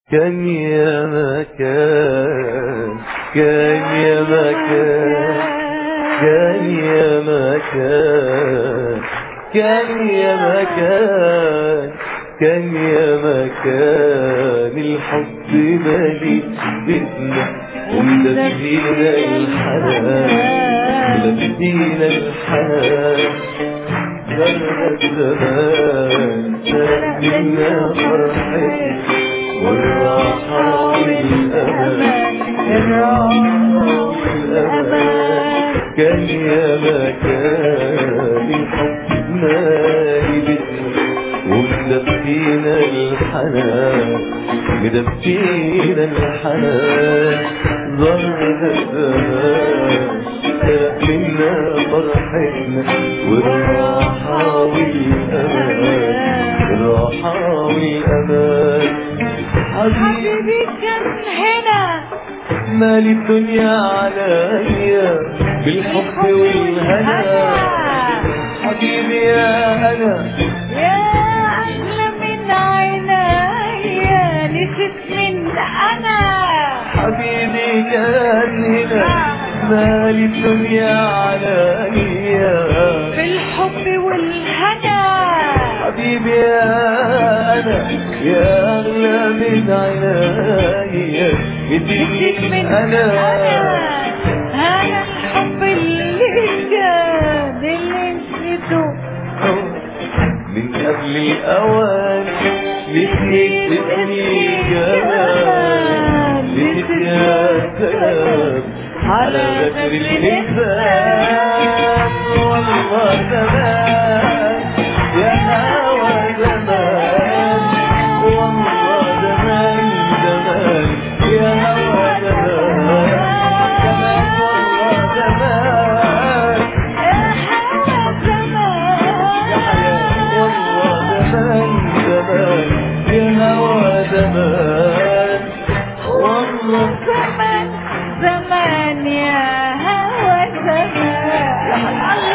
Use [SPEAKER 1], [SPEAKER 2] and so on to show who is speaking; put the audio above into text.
[SPEAKER 1] كان يا مكان كان يا مكان كان يا مكان كان يا مكان كان يا مكان الحب مالي بيتنا ومدفينا الحنان مدفينا الحنان زرنا الزمان سلمنا فرحتنا والراحة والأمان الراحة والأمان كان يا مكان الحب مالي بيتنا ومدفينا الحنان مدفينا الحنان ظهر الزمان منا فرحتنا والراحة والأمان الراحة والأمان
[SPEAKER 2] حبيبي كان هنا
[SPEAKER 1] مالي الدنيا عليا بالحب والهنا حبيبي يا أنا
[SPEAKER 2] يا أحلى من عينيا نسيت من أنا
[SPEAKER 1] حبيبي كان هنا مالي الدنيا عليا
[SPEAKER 2] بالحب والهنا
[SPEAKER 1] حبيبي يا أنا يا أغلى من عينيا
[SPEAKER 2] نسيت
[SPEAKER 1] نسيت
[SPEAKER 2] من
[SPEAKER 1] أنا
[SPEAKER 2] أنا الحب اللي كان اللي نسيته
[SPEAKER 1] من قبل الأوان نسيت اسمي كمان نسيت يا سلام على ذكر الإنسان والله زمان يا هوى زمان والله زمان زمان يا هوى زمان زمان والله زمان
[SPEAKER 2] يا حياة زمان
[SPEAKER 1] يا حياة والله زمان زمان يا هوى زمان والله
[SPEAKER 2] زمان زمان يا هوى زمان